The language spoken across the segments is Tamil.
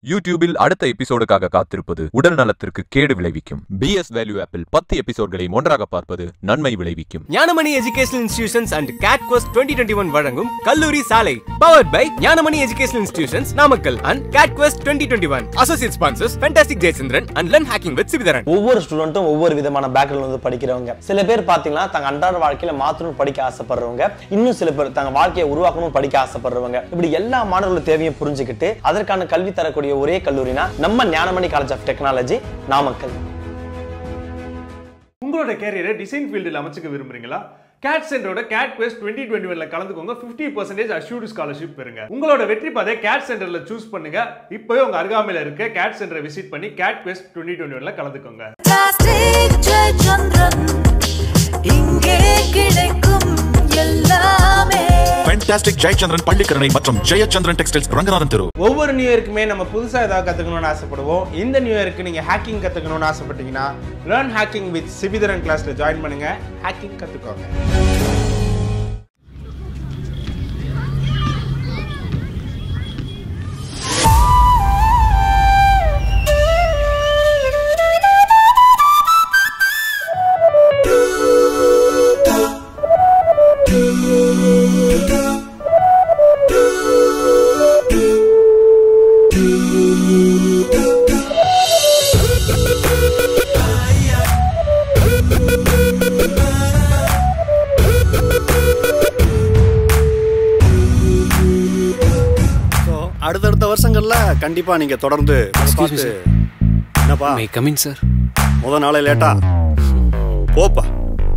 யூடியூபில் அடுத்த எபிசோடுக்காக காத்திருப்பது உடல் நலத்திற்கு கேடு விளைவிக்கும் பிஎஸ் வேல்யூ ஆப்பில் பத்து எபிசோட்களையும் ஒன்றாக பார்ப்பது நன்மை விளைவிக்கும் Gnanamani educational institutions and CAD Quest twenty twenty one வழங்கும் கல்லூரி சாலை powered by Gnanamani educational institutions Namakkal and CAD Quest twenty twenty one associate sponsors fantastic Jayachandran and learn hacking with Sivitharan ஒவ்வொரு ஸ்டூடெண்ட்டும் ஒவ்வொரு விதமான பேக்ரவுண்ட் வந்து படிக்கிறவங்க சில பேர் பார்த்தீங்கன்னா தங்க அன்றாட வாழ்க்கையில மாத்தணும் படிக்க ஆசைப்படுறவங்க இன்னும் சில பேர் தங்க வாழ்க்கையை உருவாக்கணும் படிக்க ஆசைப்படுறவங்க இப்படி எல்லா மாணவர்களோட தேவையும் புரிஞ்சுக்கிட்டு அதற்கான கல்வி தரக்கூடிய ஒரே கல்லூரினா நம்ம Gnanamani college of technology Namakkal உங்களோட கேரியரை டிசைன் ஃபீல்டில் அமைச்சுக்க விரும்புறீங்களா கேட் சென்டரோட கேட் குவெஸ்ட் டுவெண்ட்டி டுவெண்ட்டி ஒன்ல கலந்துக்கோங்க ஃபிஃப்டி பர்சன்டேஜ் அஷ்யூர்டு ஸ்காலர்ஷிப் பெறுங்க உங்களோட வெற்றி பாதை கேட் சென்டர்ல சூஸ் பண்ணுங்க இப்போவே உங்க அருகாமையில இருக்க கேட் சென்டரை விசிட் பண்ணி கேட் குவெஸ்ட் டுவெண்ட்டி டுவெண்ட்டி ஒன்ல கலந்துக்கோங்க பிளாஸ்டிக் ஜெயச்சந்திரன் இங்கே கிடைக்கும் எல்லாமே ஃபேண்டாஸ்டிக் ஜெயச்சந்திரன் பள்ளிக்கரணை மற்றும் ஜெயச்சந்திரன் டெக்ஸ்டைல்ஸ் ரங்கநாதன் தெரு ஒவ்வொரு நியூ இயருக்குமே நம்ம புதுசாக ஏதாவது கற்றுக்கணும்னு ஆசைப்படுவோம் இந்த நியூ இயருக்கு நீங்கள் ஹேக்கிங் கற்றுக்கணும்னு ஆசைப்பட்டீங்கன்னா லேர்ன் ஹேக்கிங் வித் சிபிதரன் கிளாஸில் ஜாயின் பண்ணுங்க ஹேக்கிங் கற்றுக்கோங்க ஸோ அடுத்தடுத்த வருஷங்கள்ல கண்டிப்பா நீங்க தொடர்ந்து பார்த்து என்னப்பா மே கமிங் சார் முத நாளே லேட்டா போப்பா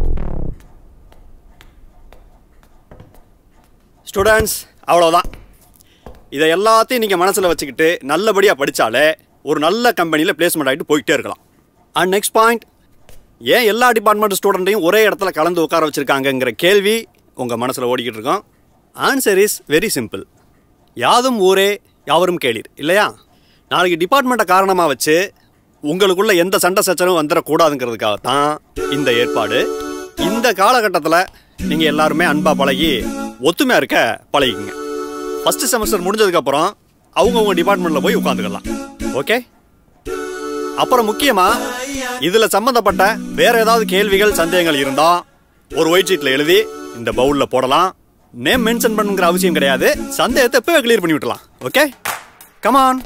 ஸ்டூடெண்ட்ஸ் அவ்வளோதான் இதை எல்லாத்தையும் நீங்கள் மனசில் வச்சுக்கிட்டு நல்லபடியாக படித்தாலே ஒரு நல்ல கம்பெனியில் பிளேஸ்மெண்ட் ஆகிட்டு போயிட்டே இருக்கலாம் அண்ட் நெக்ஸ்ட் பாயிண்ட் ஏன் எல்லா டிபார்ட்மெண்ட் ஸ்டூடெண்ட்டையும் ஒரே இடத்துல கலந்து உட்கார வச்சுருக்காங்கங்கிற கேள்வி உங்கள் மனசில் ஓடிக்கிட்டு இருக்கோம் ஆன்சர் இஸ் வெரி சிம்பிள் யாதும் ஊரே யாவரும் கேளீர் இல்லையா நாளைக்கு டிபார்ட்மெண்ட்டை காரணமாக வச்சு உங்களுக்குள்ள எந்த சண்டை சச்சரவும் வந்துடக்கூடாதுங்கிறதுக்காக தான் இந்த ஏற்பாடு இந்த காலகட்டத்தில் நீங்கள் எல்லாருமே அன்பா பழகி ஒத்துமையாக இருக்க பழகிக்குங்க ஃபர்ஸ்ட் செமஸ்டர் முடிஞ்சதுக்கப்புறம் அவங்கவுங்க டிபார்ட்மெண்ட்டில் போய் உட்காந்துக்கலாம் ஓகே அப்புறம் முக்கியமா இதுல சம்பந்தப்பட்ட வேற ஏதாவது கேள்விகள் சந்தேகங்கள் இருந்தா ஒரு ஒயிட் ஷீட்ல எழுதி இந்த பவுல்ல போடலாம் நேம் மென்ஷன் பண்ணுங்கிற அவசியம் கிடையாது சந்தேகத்தை இப்போ கிளியர் பண்ணி விட்டுலாம் ஓகே கமான்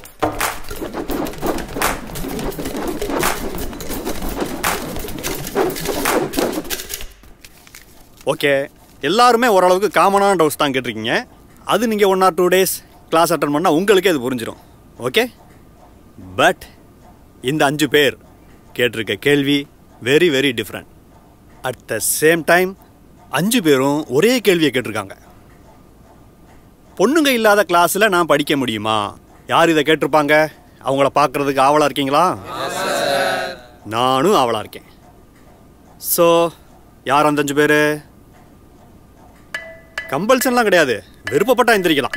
ஓகே எல்லாருமே ஓரளவுக்கு காமனான டவுட்ஸ் தான் கேட்டிருக்கீங்க அது நீங்கள் one or two days class attend பண்ணால் உங்களுக்கே அது புரிஞ்சிடும் ஓகே பட் இந்த அஞ்சு பேர் கேட்டிருக்க கேள்வி very very different at the same time அஞ்சு பேரும் ஒரே கேள்வியை கேட்டிருக்காங்க பொண்ணுங்க இல்லாத கிளாஸில் நான் படிக்க முடியுமா யார் இதை கேட்டிருப்பாங்க அவங்கள பார்க்கறதுக்கு ஆவலாக இருக்கீங்களா நானும் ஆவலாக இருக்கேன் ஸோ யார் அந்த அஞ்சு பேர் கம்பல்சன்லாம் கிடையாது விருப்பப்பட்டா எந்திரிக்கலாம்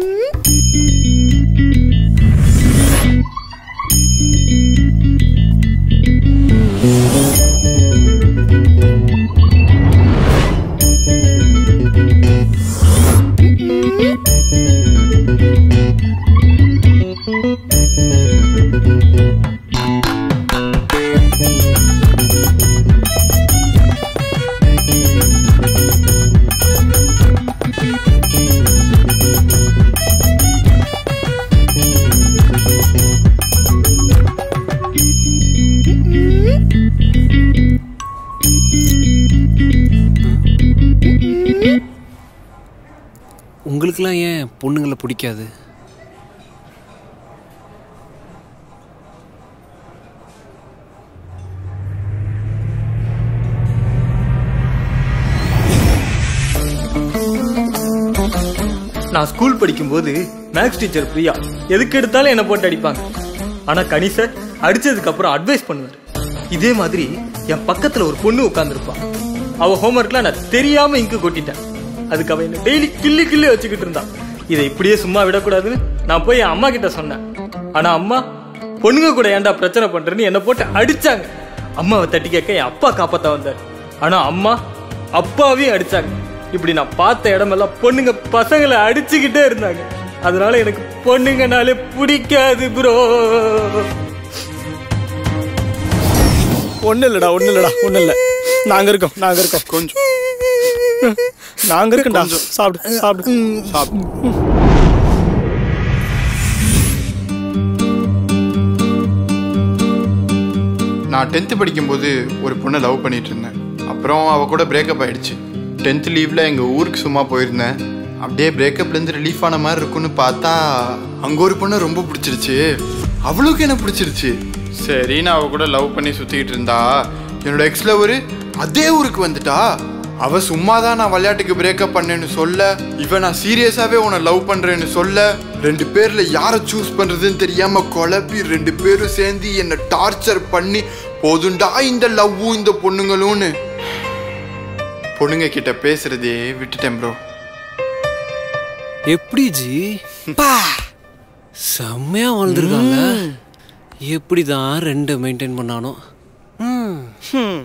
உங்களுக்குலாம் ஏன் பொண்ணுங்களை பிடிக்காது நான் ஸ்கூல் படிக்கும்போது மேக்ஸ் டீச்சர் பிரியா எதுக்கு எடுத்தாலும் என்னை போட்டு அடிப்பாங்க ஆனா கனி சார் அடிச்சதுக்கு அப்புறம் அட்வைஸ் பண்ணுவார் இதே மாதிரி என் பக்கத்துல ஒரு பொண்ணு உட்காந்துருப்பா அவ ஹோம்ஒர்க்லாம் நான் தெரியாம இங்கு கொட்டிட்டேன் அதுக்கு அவ என்ன டெய்லி கிள்ளி கிள்ளி வச்சுக்கிட்டு இருந்தா இதை இப்படியே சும்மா விடக்கூடாதுன்னு நான் போய் என் அம்மா கிட்ட சொன்னேன் ஆனா அம்மா பொண்ணுங்க கூட ஏன்டா பிரச்சனை பண்றேன்னு என்னை போட்டு அடிச்சாங்க அம்மாவை தட்டி கேட்க என் அப்பா காப்பாத்த வந்தார் ஆனா அம்மா அப்பாவையும் அடிச்சாங்க இப்படி நான் பார்த்த இடமெல்லாம் பொண்ணுங்க பசங்களை அடிச்சுக்கிட்டே இருந்தாங்க அதனால எனக்கு பொண்ணுங்கனாலே பிடிக்காது ப்ரோ ஒன்றும் இல்லைடா ஒன்றும் இல்லைடா ஒன்றும் இல்லை நாங்கள் இருக்கோம் நாங்கள் இருக்கோம் கொஞ்சம் நாங்கள் இருக்கோம்டா சாப்பிடு சாப்பிடு சாப்பிடு நான் டென்த்து படிக்கும்போது ஒரு பொண்ணை லவ் பண்ணிட்டு இருந்தேன் அப்புறம் அவ கூட பிரேக்கப் ஆயிடுச்சு டென்த் லீவில் எங்கள் ஊருக்கு சும்மா போயிருந்தேன் அப்படியே பிரேக்கப்லேருந்து ரிலீஃப் ஆன மாதிரி இருக்குன்னு பார்த்தா அங்கே ஒரு பொண்ணை ரொம்ப பிடிச்சிருச்சு அவளுக்கு என்ன பிடிச்சிருச்சு சரி நான் அவ கூட லவ் பண்ணி சுற்றிக்கிட்டு இருந்தா என்னோட எக்ஸ் லவரு அதே ஊருக்கு வந்துட்டா அவ சும்மா தான் நான் விளையாட்டுக்கு பிரேக்கப் பண்ணேன்னு சொல்ல இவன் நான் சீரியஸாவே உன்னை லவ் பண்றேன்னு சொல்ல ரெண்டு பேர்ல யாரை சூஸ் பண்றதுன்னு தெரியாம குழப்பி ரெண்டு பேரும் சேர்ந்து என்னை டார்ச்சர் பண்ணி போதுண்டா இந்த லவ்வும் இந்த பொண்ணுங்களும்னு பொண்ணுங்க கிட்ட பேசுறதே விட்டுட்டேன் ப்ரோ எப்படி ஜி பா செம்மையா வாழ்ந்துருக்காங்க எப்படி தான் ரெண்டு மெயின்டைன் பண்ணானோ ம்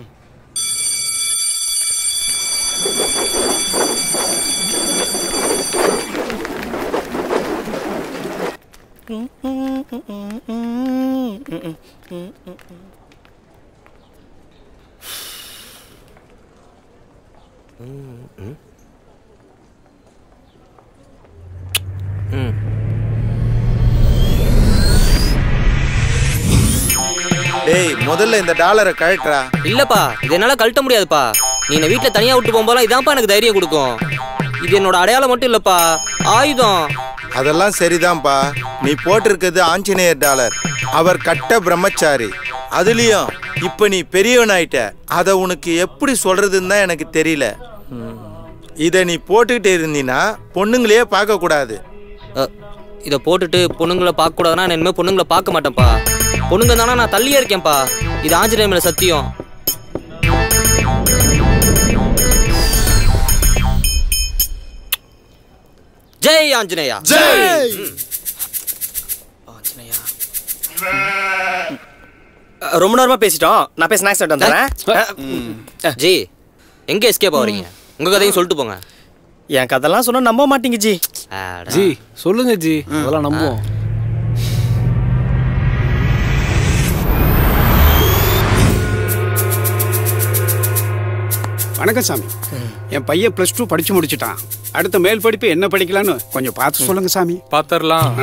டேய் முதல்ல இந்த டாலரை கழட்டுறா இல்லப்பா இது என்னால கழட்ட முடியாதுப்பா நீ என்ன வீட்ல தனியா விட்டு போகும்போது இதான்ப்பா எனக்கு தைரியம் கொடுக்கும் இது என்னோட அடையாளம் மட்டும் இல்லப்பா ஆயுதம் அதெல்லாம் சரிதான்ப்பா நீ போட்டிருக்கிறது ஆஞ்சநேயர் டாலர் அவர் கட்ட பிரம்மச்சாரி அதுலயும் இப்ப நீ பெரியவனாயிட்ட அதை உனக்கு எப்படி சொல்றதுன்னு தான் எனக்கு தெரியல இதை நீ போட்டுக்கிட்டு இருந்தீன்னா பொண்ணுங்களையே பார்க்க கூடாது இதை போட்டுட்டு பொண்ணுங்களை பார்க்க கூடாதுன்னா நான் இனிமேல் பொண்ணுங்களை பார்க்க மாட்டேன்ப்பா பொண்ணுங்க தானே நான் தள்ளியே இருக்கேன்ப்பா இது ஆஞ்சநேயர் மேல சத்தியம் ஜெய் ஆஞ்சநேயா ஜெய்! ம். ரொம்ப நேரமா பேசிட்டோம் நான் போய் ஸ்நாக்ஸ் எடுத்து வந்துடுறேன் ஜி எங்க எஸ்கேப் ஆவறீங்க உங்க கதையும் சொல்லிட்டு போங்க என் கதெல்லாம் சொன்னா நம்ப மாட்டீங்க ஜி ஜி சொல்லுங்க ஜி அதெல்லாம் நம்புவோம் வணக்கம் சாமி என் பையன் ப்ளஸ் டூ படிச்சு முடிச்சிட்டான் அடுத்த மேல் படிப்பு என்ன படிக்கலான்னு கொஞ்சம் பார்த்து சொல்லுங்க சாமி பாத்திரலாம்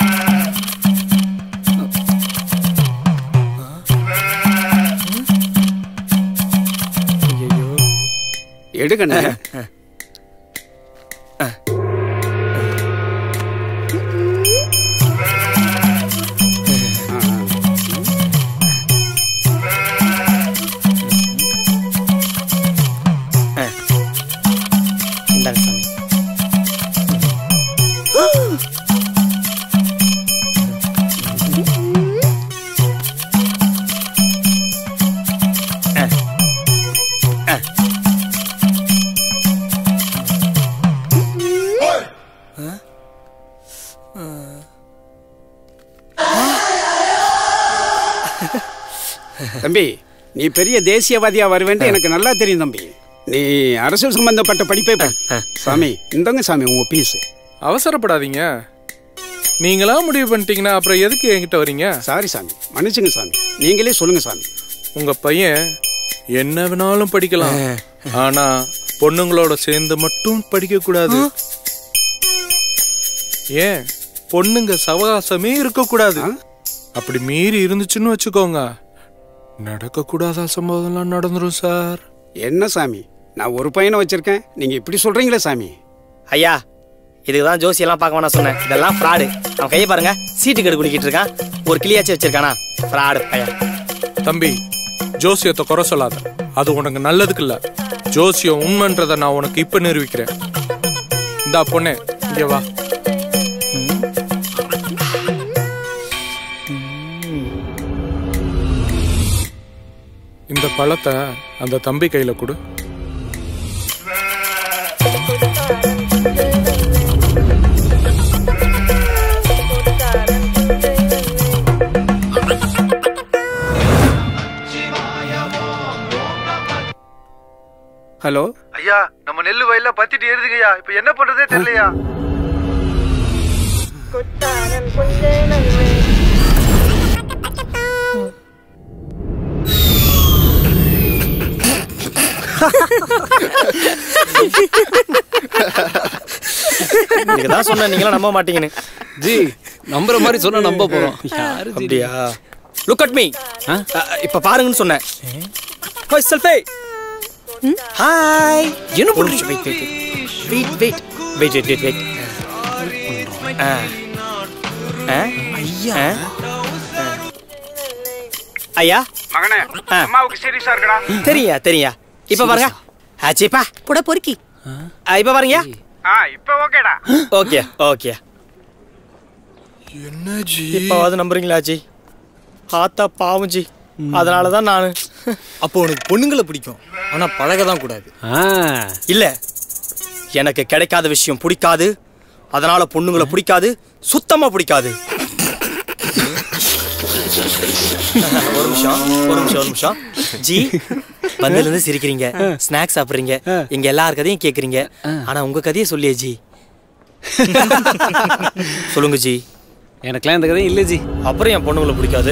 எடுக்கண்ணே இந்தாங்க சாமி தம்பி நீ பெரிய தேசியவாதியா வருவேன்ட்டு எனக்கு நல்லா தெரியும் தம்பி நீ அரசியல் சம்பந்தப்பட்ட படிப்பே படி. சாமி இந்தங்க சாமி உங்க பீஸ் அவசரப்படாதீங்க நீங்களா முடிவு பண்ணிட்டீங்கன்னா அப்புறம் எதுக்கு என்கிட்ட வரீங்க சாரி சாமி மன்னிச்சுங்க சாமி நீங்களே சொல்லுங்க சாமி உங்க பையன் என்ன வேணாலும் படிக்கலாம் ஆனா பொண்ணுங்களோட சேர்ந்து மட்டும் படிக்க கூடாது ஏன் பொண்ணுங்க சவகாசமே இருக்க கூடாது அப்படி மீறி இருந்துச்சுன்னு வச்சுக்கோங்க நடக்க கூடாத சம்பவம்லாம் நடந்துரும் சார் என்ன சாமி நான் ஒரு பையனை வச்சிருக்கேன் நீங்க இப்படி சொல்றீங்களே சாமி ஐயா இதுக்கு தான் ஜோசி எல்லாம் பார்க்க வேணாம் சொன்னேன் இதெல்லாம் ஃப்ராடு அவன் கையை பாருங்க சீட்டு கெடு குடிக்கிட்டு இருக்கான் ஒரு கிளியாச்சும் வச்சிருக்கானா ஃப்ராடு ஐயா தம்பி ஜோசியத்தை குறை சொல்லாத அது உனக்கு நல்லதுக்கு இல்ல ஜோசியம் உண்மைன்றதை நான் உனக்கு இப்ப நிரூபிக்கிறேன் இந்தா பொண்ணே இங்க வா இந்த பழத்தை அந்த தம்பி கையில கொடு ஹலோ ஐயா நம்ம நெல்லு வயல்ல பத்திட்டு ஏறுதுங்கய்யா இப்ப என்ன பண்றதே தெரியலையா குத்தானம் புஞ்சனமே இதுக்கு தான் சொன்னேன் நீங்களாம் நம்ப மாட்டீங்கன்னு ஜி நம்புற மாதிரி சொன்னா நம்ப போறோம் யாரு ஜி அப்படியா லுக் அட் மீ இப்ப பாருங்கன்னு சொன்னேன் ஹாய் செல்ஃபே ஹாய் என்ன பண்ணுறீங்க wait wait wait wait wait wait wait ஐயா ஐயா மகனே அம்மாவுக்கு சீரியஸா இருக்கடா தெரியா தெரியா இப்ப பாருங்க ஆச்சிப்பா புட பொறுக்கி இப்ப பாருங்க ஆ இப்போ ஓகேடா ஓகே ஓகே என்ன ஜி இப்போவாது நம்புறீங்களா ஜி ஆத்தா பாவம் ஜி அதனால தான் நான் அப்போ உனக்கு பொண்ணுங்களை பிடிக்கும் ஆனா பழக தான் கூடாது இல்ல எனக்கு கிடைக்காத விஷயம் பிடிக்காது அதனால பொண்ணுங்களை பிடிக்காது சுத்தமா பிடிக்காது ஒரு நிமிஷம் ஒரு நிமிஷம் ஒரு நிமிஷம் ஜி வந்ததுல இருந்து சிரிக்கிறீங்க ஸ்நாக்ஸ் சாப்பிடுறீங்க எங்க எல்லார் கதையும் கேக்குறீங்க ஆனா உங்க கதையை சொல்லியே ஜி சொல்லுங்க ஜி எனக்குலாம் இந்த கதையும் இல்லை ஜி அப்புறம் என் பொண்ணுங்களை பிடிக்காது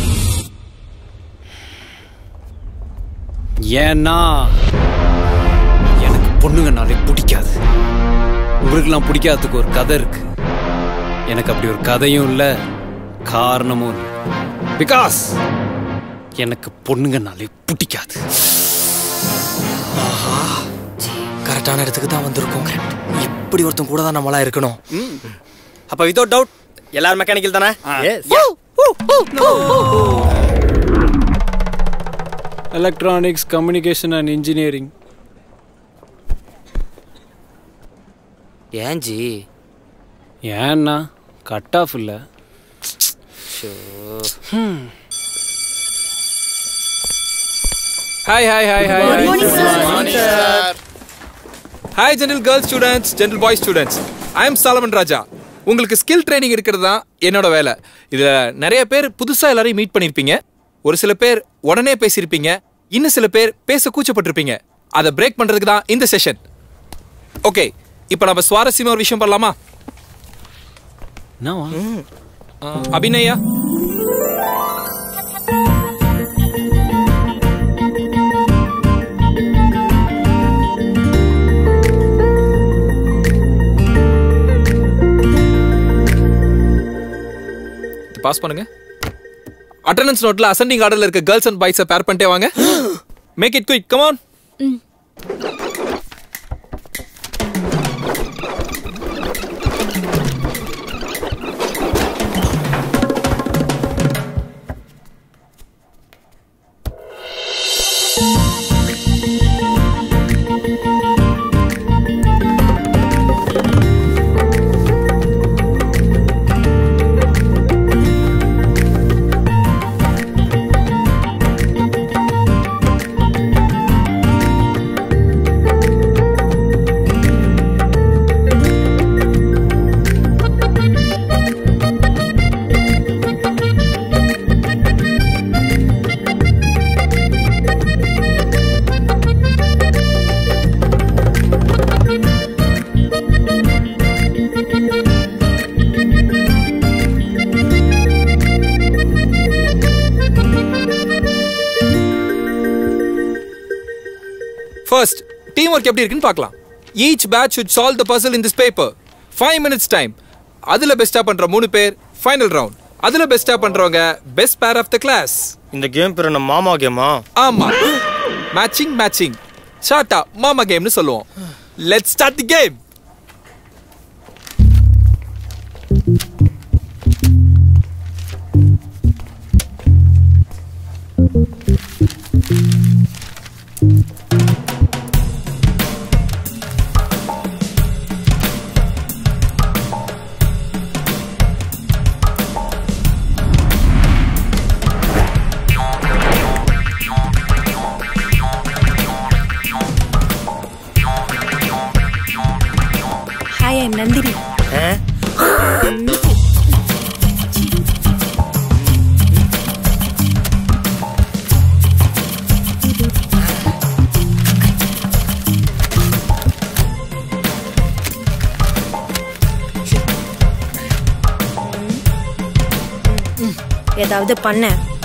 ஏன்னா எனக்கு பொண்ணுங்கனாலே பிடிக்காது உங்களுக்கெல்லாம் பிடிக்காததுக்கு ஒரு கதை இருக்கு எனக்கு அப்படி ஒரு கதையும் இல்லை காரணமும் இல்லை பிகாஸ் எனக்கு பொண்ணுங்கனாலே பிடிக்காது கரெக்டான இடத்துக்கு தான் வந்திருக்கோம் இப்படி ஒருத்தன் கூட தான் நம்மளா இருக்கணும் அப்ப வித்தவுட் டவுட் எல்லாரும் மெக்கானிக்கல் தானே எலக்ட்ரானிக்ஸ் கம்யூனிகேஷன் அண்ட் இன்ஜினியரிங் ஏன் ஜி ஏன்னா கட் ஆஃப் இல்லை hi hi hi hi hi general girls students general boys students I am Solomon Raja உங்களுக்கு ஸ்கில் ட்ரைனிங் இருக்கிறது தான் என்னோட வேலை இதில் நிறைய பேர் புதுசாக எல்லாரையும் மீட் பண்ணியிருப்பீங்க ஒரு சில பேர் உடனே பேசியிருப்பீங்க இன்னும் சில பேர் பேச கூச்சப்பட்டிருப்பீங்க அதை பிரேக் பண்ணுறதுக்கு தான் இந்த செஷன் ஓகே இப்போ நம்ம சுவாரஸ்யமாக ஒரு விஷயம் பண்ணலாமா அபிநயா பாஸ் பண்ணுங்க அட்டெண்டன்ஸ் நோட்ல அசெண்டிங் ஆர்டர்ல இருக்க கேர்ள்ஸ் அண்ட் பாய்ஸை பேர் பண்ணிட்டே வாங்க make it quick come on first team work எப்படி இருக்குன்னு பார்க்கலாம் each batch should solve the puzzle in this paper five minutes time அதில் பெஸ்ட்டாக பண்ணுற மூணு பேர் ஃபைனல் ரவுண்ட் அதில் பெஸ்ட்டாக பண்ணுறவங்க best pair of the class இந்த கேம் பேர் நம்ம மாமா கேமா ஆமா மேட்சிங் மேட்சிங் ஷார்ட்டா மாமா கேம்னு சொல்லுவோம் let's start the game hi I Nandhini ஏதாவது பண்ண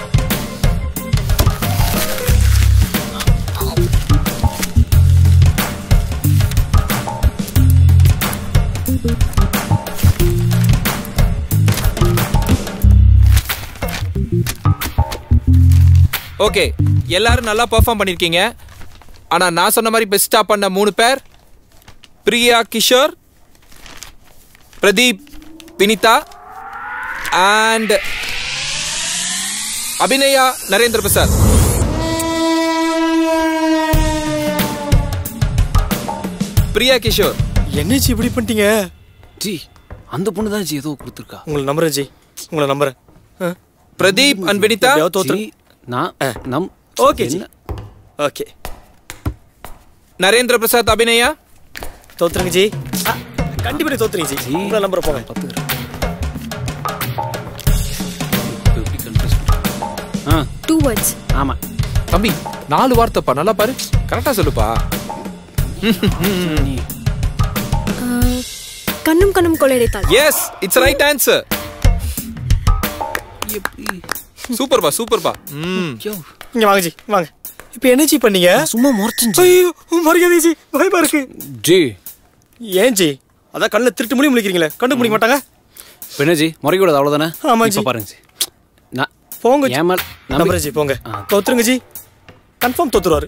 ஓகே எல்லாரும் நல்லா பெர்ஃபார்ம் பண்ணிருக்கீங்க ஆனா நான் சொன்ன மாதிரி பெஸ்டா பண்ண மூணு பேர் பிரியா கிஷோர் பிரதீப் வினிதா அண்ட் அபிநயா நரேந்திர பிரசாத் பிரியா கிஷோர் என்ன ஜி இப்படி பண்ணிட்டீங்க ஜி அந்த பொண்ணு தான் ஜி ஏதோ கொடுத்துருக்கா உங்களை நம்புறேன் ஜி உங்களை நம்புறேன் பிரதீப் அண்ட் வினிதா தோத்துரு நான் நம் ஓகே ஜி ஓகே நரேந்திர பிரசாத் அபிநயா தோத்துருங்க ஜி ஆ, கண்டிப்பா நீ தோத்துறீங்க ஜி உங்களை நம்புற போங்க டூ வேர்ட்ஸ் ஆமா தம்பி நாலு வார்த்தைப்பா நல்லா பாரு கரெக்டா சொல்லுப்பா கண்ணும் கண்ணும் கொள்ளையடித்தாள் எஸ் இட்ஸ் ரைட் ஆன்சர் சூப்பர்பா சூப்பர்பா ம் இங்க வாங்க ஜி வாங்க இப்போ என்ன ஜி பண்ணீங்க சும்மா முறைச்சு ஐயோ மரியாதை ஜி பயமா இருக்கு ஜி ஏன் ஜி அதான் கண்ணில் திருட்டு முடி முழிக்கிறீங்களே கண்டு முடிக்க மாட்டாங்க இப்போ என்ன ஜி முறைக்கூடாது அவ்வளோதானே ஆமா ஜி. இப்போ பாருங்க ஜி நான் போங்க ஜி ஏமால் நம்புறேன் ஜி போங்க தோத்துருங்க ஜி கன்ஃபார்ம் தோத்துருவாரு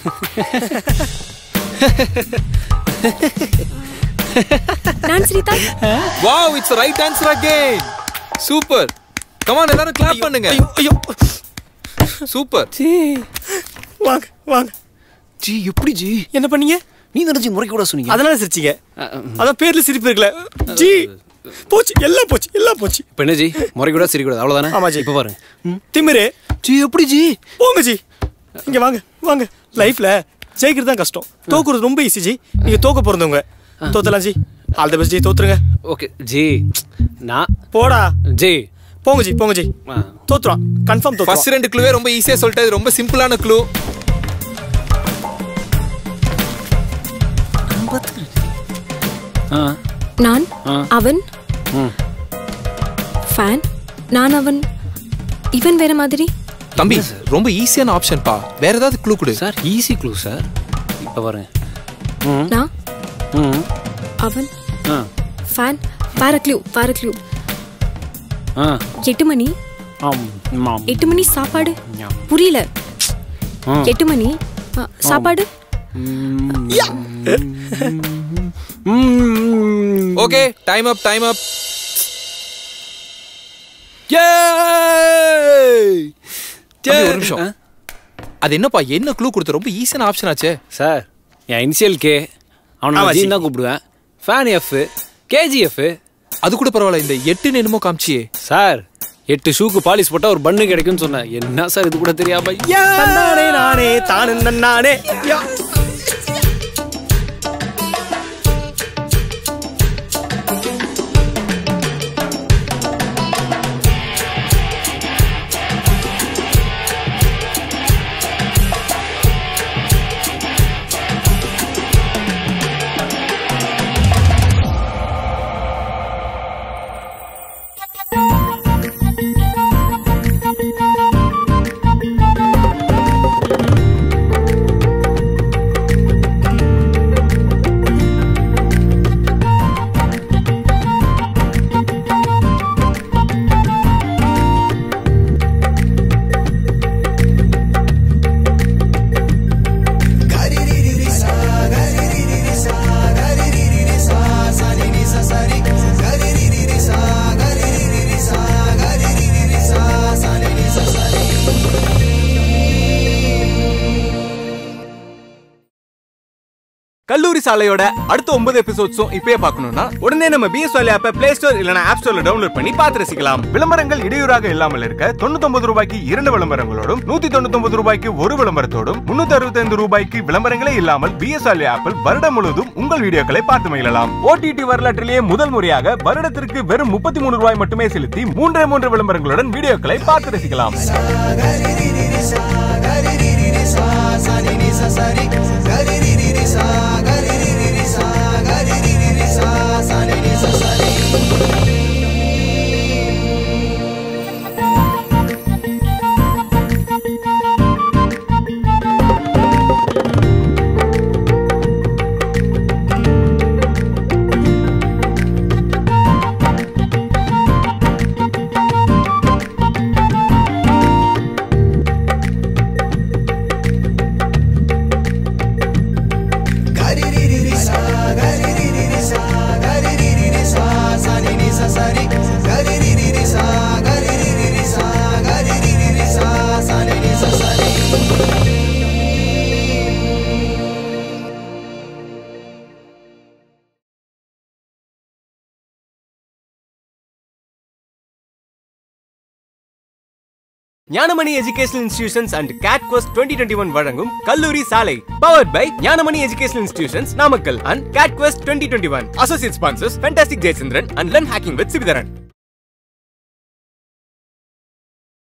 நான் ஸ்ரீதால் wow it's right answer again super come on எல்லாரும் கிளாப் பண்ணுங்க ஐயோ சூப்பர் வாங்க வாங்க ஜி எப்படி ஜி என்ன பண்ணீங்க நீ தானே ஜி முறைக்கூட சொன்னீங்க அதனால சிரிச்சீங்க அதான் பேர்ல சிரிப்பு இருக்குல்ல ஜி போச்சு எல்லாம் போச்சு எல்லாம் போச்சு இப்போ என்ன ஜி முறைக்கூட சிரிக்கூடாது அவ்வளோதானே ஆமா ஜி. இப்போ பாருங்க திமிரு ஜி எப்படி ஜி போங்க ஜி இங்க வாங்க வாங்க லைஃப்ல ஜெயிக்கிறது தான் கஷ்டம் தோக்குறது ரொம்ப ஈஸி ஜி நீங்க தோக்க பிறந்தவங்க தோத்தலாம் ji all the best ji தோத்துருங்க ஓகே ஜி நான் போடா ஜி போங்க ஜி போங்க ஜி தோத்துறான் கன்ஃபார்ம் தோத்துறான் ஃபர்ஸ்ட் ரெண்டு க்ளூவே ரொம்ப ஈஸியா சொல்லிட்டது ரொம்ப சிம்பிளான க்ளூ ஆ நான் ஆ. அவன் ம் ஃபேன் நான் அவன் இவன் வேற மாதிரி தம்பி ரொம்ப ஈஸியான ஆப்ஷன் பா வேற ஏதாவது க்ளூ கொடு சார் ஈஸி க்ளூ சார் இப்போ பாருங்க ம் நான் ம் அவன் ஆ ஃபேன் வேற க்ளூ வேற க்ளூ ஆ எட்டு மணி ஆம் ஆம் எட்டு மணி சாப்பாடு ஞாம். புரியல ஆ. எட்டு மணி ஆ, சாப்பாடு okay time up time up ஒரு நிமிஷம் அது என்னப்பா என்ன க்ளூ கொடுத்த ரொம்ப ஈஸியான ஆப்ஷன் ஆச்சே சார் என் இனிஷியல் கே அவனை ஆமா, நான் ஜி. ஜீன் தான் கூப்பிடுவேன் ஃபேன் எஃப் கேஜிஎஃப் அது கூட பரவாயில்ல இந்த எட்டுன்னு என்னமோ காமிச்சியே சார் எட்டு ஷூக்கு பாலிஷ் போட்டா ஒரு பண்ணு கிடைக்கும்னு சொன்னேன் என்ன சார் இது கூட தெரியாம தன்னானே நானே தானு நானே யா. கல்லூரி சாலையோட அடுத்த ஒன்பது எபிசோட்ஸும் இப்பயே பார்க்கணும்னா உடனே நம்ம பிஎஸ் வேலை ஆப்பை பிளே ஸ்டோர் இல்லனா ஆப் ஸ்டோர்ல டவுன்லோட் பண்ணி பார்த்து ரசிக்கலாம் விளம்பரங்கள் இடையூறாக இல்லாமல் இருக்க தொண்ணூத்தொன்பது ரூபாய்க்கு இரண்டு விளம்பரங்களோடும் நூத்தி தொண்ணூத்தொன்பது ரூபாய்க்கு ஒரு விளம்பரத்தோடும் முன்னூத்தி அறுபத்தைந்து ரூபாய்க்கு விளம்பரங்களே இல்லாமல் பிஎஸ் வேலை ஆப்பில் வருடம் முழுவதும் உங்கள் வீடியோக்களை பார்த்து மகிழலாம் ஓடிடி வரலாற்றிலேயே முதல் முறையாக வருடத்திற்கு வெறும் முப்பத்தி மூணு ரூபாய் மட்டுமே செலுத்தி மூன்றே மூன்று விளம்பரங்களுடன் வீடியோக்களை பார்த்து ரசிக்கலாம் Gnanamani educational institutions and CAD Quest twenty twenty one வழங்கும் கல்லூரி சாலை powered by Gnanamani educational institutions Namakkal and CAD Quest twenty twenty one associate sponsors fantastic Jayachandran and learn hacking with சிபிதரன்